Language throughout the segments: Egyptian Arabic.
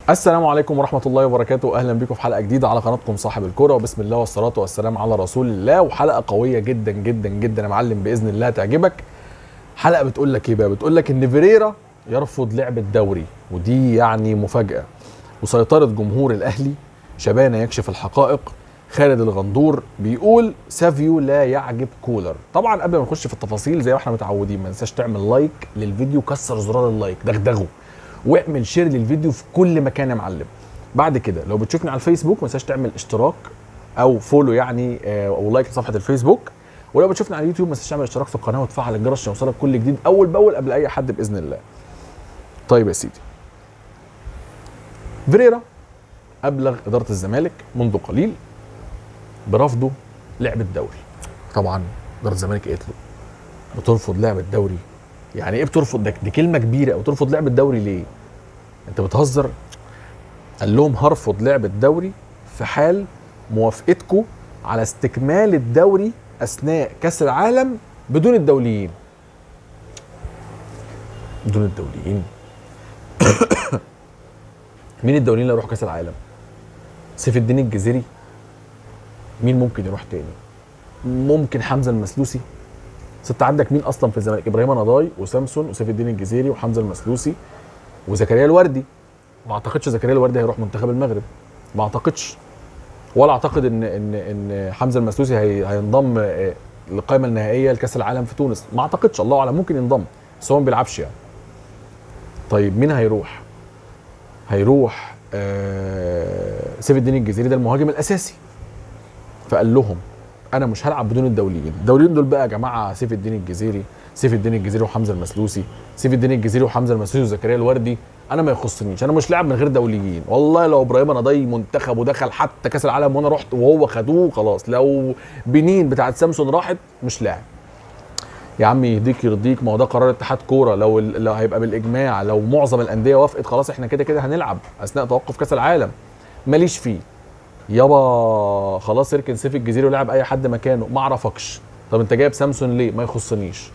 السلام عليكم ورحمة الله وبركاته أهلا بكم في حلقة جديدة على قناتكم صاحب الكرة وبسم الله والصلاة والسلام على رسول الله وحلقة قوية جدا جدا جدا يا معلم بإذن الله تعجبك حلقة بتقول لك إيه بقى بتقول لك إن فيريرا يرفض لعب الدوري ودي يعني مفاجأة وسيطرة جمهور الأهلي شبانة يكشف الحقائق خالد الغندور بيقول سافيو لا يعجب كولر طبعا قبل ما نخش في التفاصيل زي ما احنا متعودين ما ننساش تعمل لايك للفيديو كسر زرار اللايك دغدغه واعمل شير للفيديو في كل مكان يا معلم بعد كده لو بتشوفني على الفيسبوك ما تنساش تعمل اشتراك او فولو يعني آه، او لايك لصفحه الفيسبوك ولو بتشوفني على اليوتيوب ما تنساش تعمل اشتراك في القناه وتفعل الجرس عشان يوصلك كل جديد اول باول قبل اي حد باذن الله طيب يا سيدي فيريرا ابلغ اداره الزمالك منذ قليل برفضه لعب الدوري طبعا اداره الزمالك قالت له بترفض لعب الدوري يعني ايه بترفض ده دي كلمه كبيره بترفض لعب الدوري ليه انت بتهزر قال لهم هرفض لعب الدوري في حال موافقتكم على استكمال الدوري اثناء كاس العالم بدون الدوليين بدون الدوليين مين الدوليين اللي هيروحوا كاس العالم سيف الدين الجزيري مين ممكن يروح تاني ممكن حمزه المسلوسي ست عندك مين اصلا في الزمالك ابراهيم نضاي وسامسون وسيف الدين الجزيري وحمزه المسلوسي وزكريا الوردي ما اعتقدش زكريا الوردي هيروح منتخب المغرب ما اعتقدش ولا اعتقد ان ان ان حمزه المسلوسي هي هينضم آه، للقائمه النهائيه لكاس العالم في تونس ما اعتقدش الله اعلم ممكن ينضم بس هو ما بيلعبش يعني طيب مين هيروح هيروح آه سيف الدين الجزيري ده المهاجم الاساسي فقال لهم انا مش هلعب بدون الدوليين الدوليين دول بقى يا جماعه سيف الدين الجزيري سيف الدين الجزيري وحمزه المسلوسي سيف الدين الجزيري وحمزه المسلوسي وزكريا الوردي انا ما يخصنيش انا مش لاعب من غير دوليين والله لو ابراهيم نضاي منتخب ودخل حتى كاس العالم وانا رحت وهو خدوه خلاص لو بنين بتاعت سامسون راحت مش لاعب يا عم يهديك يرضيك ما هو ده قرار اتحاد كوره لو لو هيبقى بالاجماع لو معظم الانديه وافقت خلاص احنا كده كده هنلعب اثناء توقف كاس العالم ماليش فيه يابا خلاص اركن سيف الجزيري ولعب اي حد مكانه ما اعرفكش طب انت جايب سامسون ليه ما يخصنيش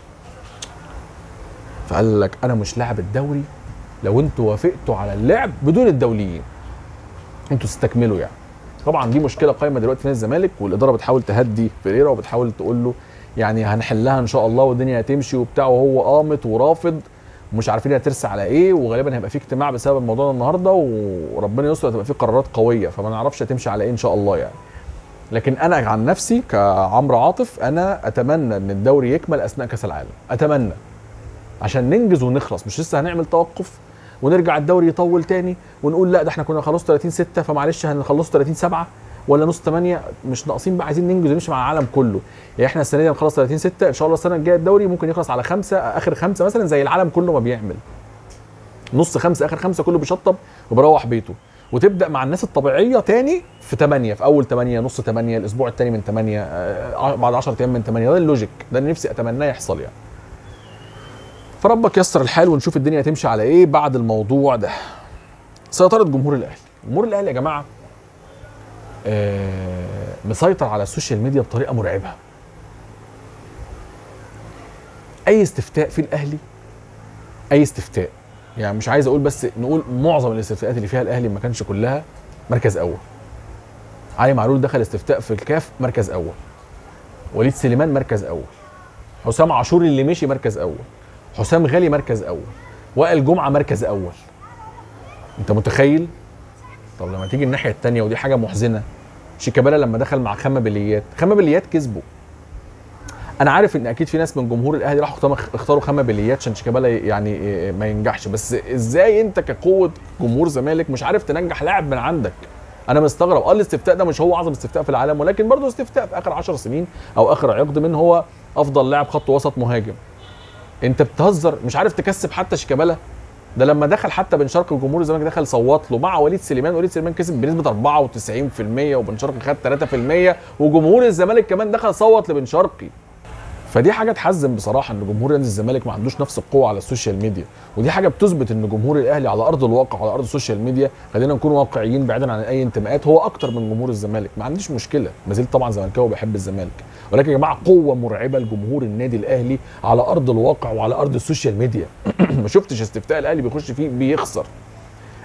فقال لك انا مش لاعب الدوري لو انتوا وافقتوا على اللعب بدون الدوليين انتوا تستكملوا يعني طبعا دي مشكله قايمه دلوقتي في نادي الزمالك والاداره بتحاول تهدي فيريرا وبتحاول تقول له يعني هنحلها ان شاء الله والدنيا هتمشي وبتاع وهو قامت ورافض ومش عارفين هترسى على ايه وغالبا هيبقى في اجتماع بسبب الموضوع ده النهارده وربنا يستر هتبقى في قرارات قويه فما نعرفش هتمشي على ايه ان شاء الله يعني لكن انا عن نفسي كعمرو عاطف انا اتمنى ان الدوري يكمل اثناء كاس العالم اتمنى عشان ننجز ونخلص مش لسه هنعمل توقف ونرجع الدوري يطول تاني ونقول لا ده احنا كنا خلص 30 6 فمعلش هنخلصه 30 7 ولا نص 8 مش ناقصين بقى عايزين ننجز ونمشي مع العالم كله يعني احنا السنه دي هنخلص 30 6 ان شاء الله السنه الجايه الدوري ممكن يخلص على خمسه اخر خمسه مثلا زي العالم كله ما بيعمل نص خمسه اخر خمسه كله بيشطب وبروح بيته وتبدا مع الناس الطبيعيه تاني في 8 في اول 8 نص 8 الاسبوع الثاني من 8 آه، بعد 10 ايام من 8 ده اللوجيك ده اللي نفسي اتمناه يحصل يعني فربك يسر الحال ونشوف الدنيا هتمشي على ايه بعد الموضوع ده سيطره جمهور الاهلي جمهور الاهلي يا جماعه آه مسيطر على السوشيال ميديا بطريقه مرعبه اي استفتاء في الاهلي اي استفتاء يعني مش عايز اقول بس نقول معظم الاستفتاءات اللي فيها الاهلي ما كانش كلها مركز اول علي معلول دخل استفتاء في الكاف مركز اول وليد سليمان مركز اول حسام عاشور اللي مشي مركز اول حسام غالي مركز اول وائل جمعه مركز اول انت متخيل طب لما تيجي الناحيه الثانيه ودي حاجه محزنه شيكابالا لما دخل مع خامه بليات خامه بليات كسبوا انا عارف ان اكيد في ناس من جمهور الاهلي راحوا اختاروا- اختاروا خامه بليات عشان شيكابالا يعني إيه ما ينجحش بس ازاي انت كقوه جمهور زمالك مش عارف تنجح لاعب من عندك انا مستغرب اه الاستفتاء ده مش هو اعظم استفتاء في العالم ولكن برضه استفتاء في اخر 10 سنين او اخر عقد من هو افضل لاعب خط وسط مهاجم انت بتهزر مش عارف تكسب حتى شيكابالا ده لما دخل حتى بن شرقي وجمهور الزمالك دخل صوت له مع وليد سليمان وليد سليمان كسب بنسبه 94% وبن شرقي خد 3% وجمهور الزمالك كمان دخل صوت لبن شرقي فدي حاجه تحزن بصراحه ان جمهور نادي الزمالك ما عندوش نفس القوه على السوشيال ميديا ودي حاجه بتثبت ان جمهور الاهلي على ارض الواقع وعلى ارض السوشيال ميديا خلينا نكون واقعيين بعيدا عن اي انتماءات هو اكتر من جمهور الزمالك ما عنديش مشكله ما زلت طبعا زملكاوي بحب الزمالك ولكن يا جماعه قوه مرعبه لجمهور النادي الاهلي على ارض الواقع وعلى ارض السوشيال ميديا ما شفتش استفتاء الاهلي بيخش فيه بيخسر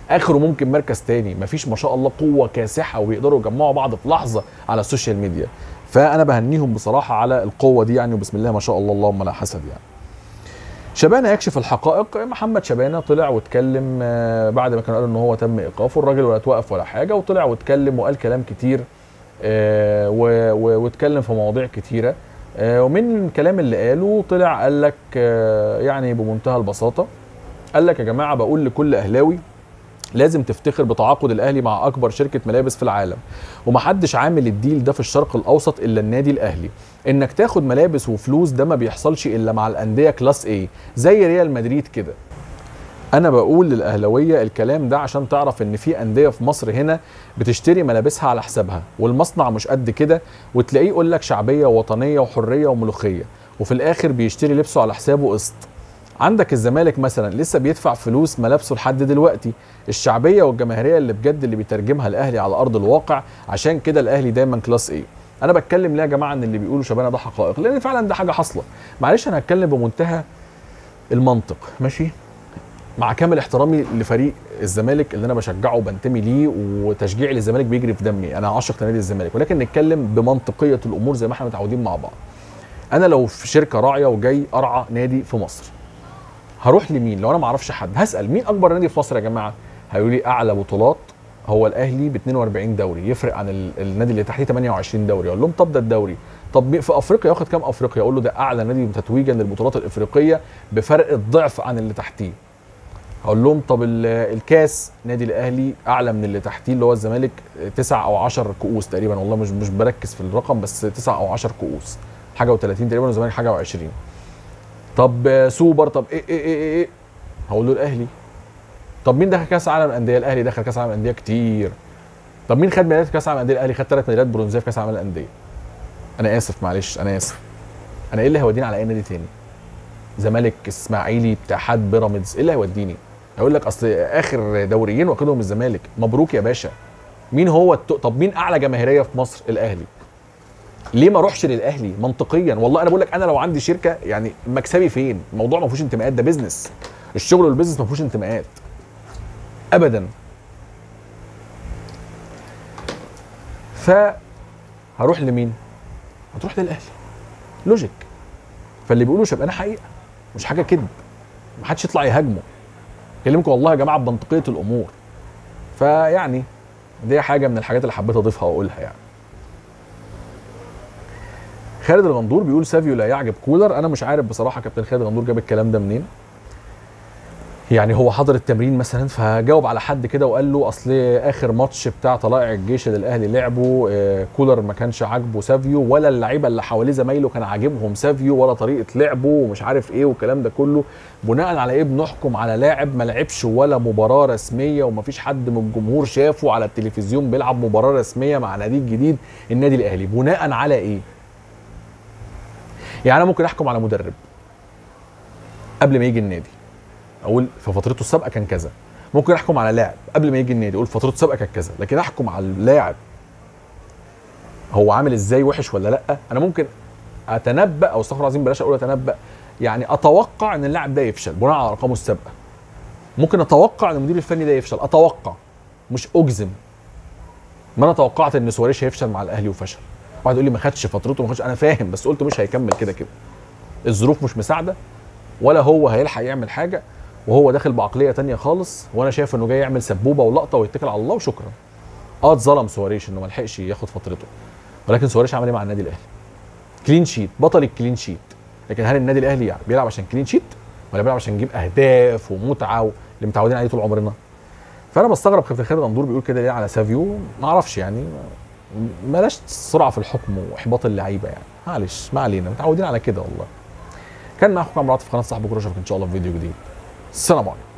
اخره ممكن مركز تاني مفيش ما شاء الله قوه كاسحه وبيقدروا يجمعوا بعض في لحظه على السوشيال ميديا فانا بهنيهم بصراحه على القوه دي يعني وبسم الله ما شاء الله اللهم لا حسد يعني شبانه يكشف الحقائق محمد شبانه طلع واتكلم آه، بعد ما كان قال ان هو تم ايقافه الراجل ولا توقف ولا حاجه وطلع واتكلم وقال كلام كتير آه، و- و- واتكلم في مواضيع كتيره آه، ومن الكلام اللي قاله طلع قال لك آه، يعني بمنتهى البساطه قال لك يا جماعه بقول لكل اهلاوي لازم تفتخر بتعاقد الاهلي مع اكبر شركه ملابس في العالم ومحدش عامل الديل ده في الشرق الاوسط الا النادي الاهلي انك تاخد ملابس وفلوس ده ما بيحصلش الا مع الانديه كلاس ايه زي ريال مدريد كده انا بقول للاهلاويه الكلام ده عشان تعرف ان في انديه في مصر هنا بتشتري ملابسها على حسابها والمصنع مش قد كده وتلاقيه يقول لك شعبيه ووطنيه وحريه وملوخيه وفي الاخر بيشتري لبسه على حسابه قسط عندك الزمالك مثلا لسه بيدفع فلوس ملابسه لحد دلوقتي الشعبيه والجماهيريه اللي بجد اللي بيترجمها الاهلي على ارض الواقع عشان كده الاهلي دايما كلاس ايه انا بتكلم ليه يا جماعه ان اللي بيقولوا شبانه ده حقائق لان فعلا ده حاجه حاصله معلش انا هتكلم بمنتهى المنطق ماشي مع كامل احترامي لفريق الزمالك اللي انا بشجعه وبنتمي ليه وتشجيعي للزمالك بيجري في دمي انا عاشق نادي الزمالك ولكن نتكلم بمنطقيه الامور زي ما احنا متعودين مع بعض انا لو في شركه راعيه وجاي ارعى نادي في مصر هروح لمين لو انا ما اعرفش حد هسال مين اكبر نادي في مصر يا جماعه هيقولوا لي اعلى بطولات هو الاهلي ب 42 دوري يفرق عن ال- النادي اللي تحتيه 28 دوري اقول لهم طب ده الدوري طب مين في افريقيا واخد كام افريقيا اقول له ده اعلى نادي تتويجا للبطولات الافريقيه بفرق الضعف عن اللي تحتيه هقول لهم طب ال- الكاس نادي الاهلي اعلى من اللي تحتيه اللي هو الزمالك تسع او 10 كؤوس تقريبا والله مش مش بركز في الرقم بس تسع او 10 كؤوس حاجه و30 تقريبا والزمالك حاجه و20 طب آه، سوبر طب ايه ايه ايه ايه, إيه؟ هقول له الاهلي طب مين دخل كاس عالم الانديه الاهلي دخل كاس عالم الانديه كتير طب مين خد ميداليات في كاس عالم الانديه الاهلي خد ثلاث ميداليات برونزيه في كاس عالم الانديه انا اسف معلش انا اسف انا ايه اللي هيوديني على اي نادي تاني زمالك اسماعيلي اتحاد بيراميدز ايه اللي هيوديني هيقول لك اصل اخر دوريين واخدهم الزمالك مبروك يا باشا مين هو الت... طب مين اعلى جماهيريه في مصر الاهلي ليه ما اروحش للاهلي منطقيا والله انا بقول لك انا لو عندي شركه يعني مكسبي فين الموضوع ما فيهوش انتماءات ده بيزنس الشغل والبيزنس ما فيهوش انتماءات ابدا ف هروح لمين هتروح للاهلي لوجيك فاللي بيقولوا شباب حقيقه مش حاجه كذب ما حدش يطلع يهاجمه كلمكم والله يا جماعه بمنطقيه الامور فيعني دي حاجه من الحاجات اللي حبيت اضيفها واقولها يعني خالد الغندور بيقول سافيو لا يعجب كولر انا مش عارف بصراحه كابتن خالد الغندور جاب الكلام ده منين يعني هو حضر التمرين مثلا فجاوب على حد كده وقال له اصل اخر ماتش بتاع طلائع الجيش اللي الاهلي لعبه آه، كولر ما كانش عاجبه سافيو ولا اللعيبه اللي حواليه زمايله كان عاجبهم سافيو ولا طريقه لعبه ومش عارف ايه والكلام ده كله بناء على ايه بنحكم على لاعب ما لعبش ولا مباراه رسميه ومفيش حد من الجمهور شافه على التلفزيون بيلعب مباراه رسميه مع نادي جديد النادي الاهلي بناء على ايه يعني انا ممكن احكم على مدرب قبل ما يجي النادي اقول في فترته السابقه كان كذا ممكن احكم على لاعب قبل ما يجي النادي اقول فترته السابقه كانت كذا لكن احكم على اللاعب هو عامل ازاي وحش ولا لا انا ممكن اتنبا او استغفر الله العظيم بلاش اقول اتنبا يعني اتوقع ان اللاعب ده يفشل بناء على ارقامه السابقه ممكن اتوقع ان المدير الفني ده يفشل اتوقع مش اجزم ما انا توقعت ان سواريش هيفشل مع الاهلي وفشل واحد يقول لي ما خدش فترته ما خدش انا فاهم بس قلت مش هيكمل كده كده الظروف مش مساعده ولا هو هيلحق يعمل حاجه وهو داخل بعقليه تانية خالص وانا شايف انه جاي يعمل سبوبه ولقطه ويتكل على الله وشكرا اه اتظلم سواريش انه ما لحقش ياخد فترته ولكن سواريش عمل ايه مع النادي الاهلي كلين شيت بطل الكلين شيت لكن هل النادي الاهلي يعني بيلعب عشان كلين شيت ولا بيلعب عشان يجيب اهداف ومتعه اللي متعودين عليه طول عمرنا فانا بستغرب كابتن خالد غندور بيقول كده ليه على سافيو ما اعرفش يعني بلاش سرعه في الحكم واحباط اللعيبه يعني معلش ما علينا متعودين على كده والله كان معاكم عمرو عاطف في قناه صاحب كروشه ان شاء الله في فيديو جديد السلام عليكم